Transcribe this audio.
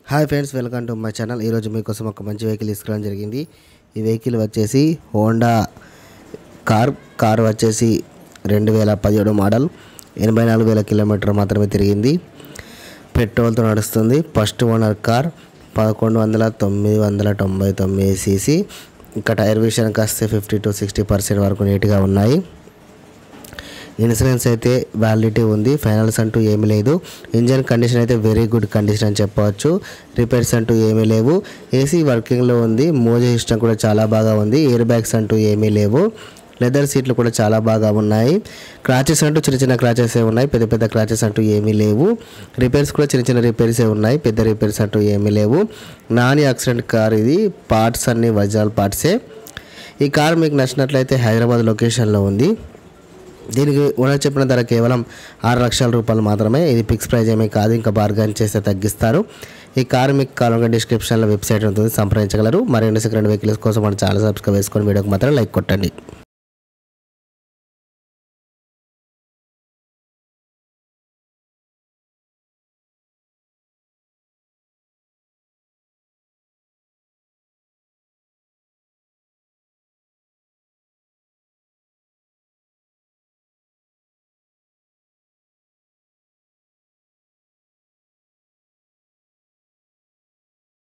hi friends welcome to my channel ఈరోజు మీకోసం ఒక మంచి వెహికల్ తీసుకురావడం జరిగింది ఈ వెహికల్ వచ్చేసి హోండా కార్ కార్ వచ్చేసి రెండు వేల పదిహేడు మోడల్ ఎనభై నాలుగు వేల కిలోమీటర్ మాత్రమే తిరిగింది పెట్రోల్తో నడుస్తుంది ఫస్ట్ ఓనర్ కార్ పదకొండు వందల తొమ్మిది వందల తొంభై తొమ్మిది సీసీ ఇంకా టైర్ విషయానికి వస్తే ఫిఫ్టీ టు సిక్స్టీ పర్సెంట్ వరకు నీట్గా ఉన్నాయి ఇన్సూరెన్స్ అయితే వ్యాలిడిటీ ఉంది ఫైనల్స్ అంటూ ఏమీ లేదు ఇంజన్ కండిషన్ అయితే వెరీ గుడ్ కండిషన్ అని చెప్పవచ్చు రిపేర్స్ అంటూ ఏమీ లేవు ఏసీ వర్కింగ్లో ఉంది మోజీ సిస్టమ్ కూడా చాలా బాగా ఉంది ఇయర్ బ్యాగ్స్ అంటూ ఏమీ లేవు లెదర్ సీట్లు కూడా చాలా బాగా ఉన్నాయి క్రాచెస్ అంటూ చిన్న చిన్న క్రాచెస్ ఉన్నాయి పెద్ద పెద్ద క్రాచెస్ అంటూ ఏమీ లేవు రిపేర్స్ కూడా చిన్న చిన్న రిపేర్సే ఉన్నాయి పెద్ద రిపేర్స్ అంటూ ఏమీ లేవు నాన్ యాక్సిడెంట్ కార్ ఇది పార్ట్స్ అన్ని ఒరిజినల్ పార్ట్సే ఈ కార్ మీకు నచ్చినట్లయితే హైదరాబాద్ లొకేషన్లో ఉంది దీనికి ఓనర్ చెప్పిన ధర కేవలం ఆరు లక్షల రూపాయలు మాత్రమే ఇది ఫిక్స్ ప్రైజ్ ఏమీ కాదు ఇంకా బార్గన్ చేస్తే తగ్గిస్తారు ఈ కార్ మీకు కావాలంటే డిస్క్రిప్షన్లో వెబ్సైట్ ఉంటుంది సంప్రదించగలరు మరిన్ని సెకండ్ వెహికల్స్ కోసం మన ఛానల్ సబ్స్క్రైబ్ చేసుకొని వీడియోకి మాత్రం లైక్ కొట్టండి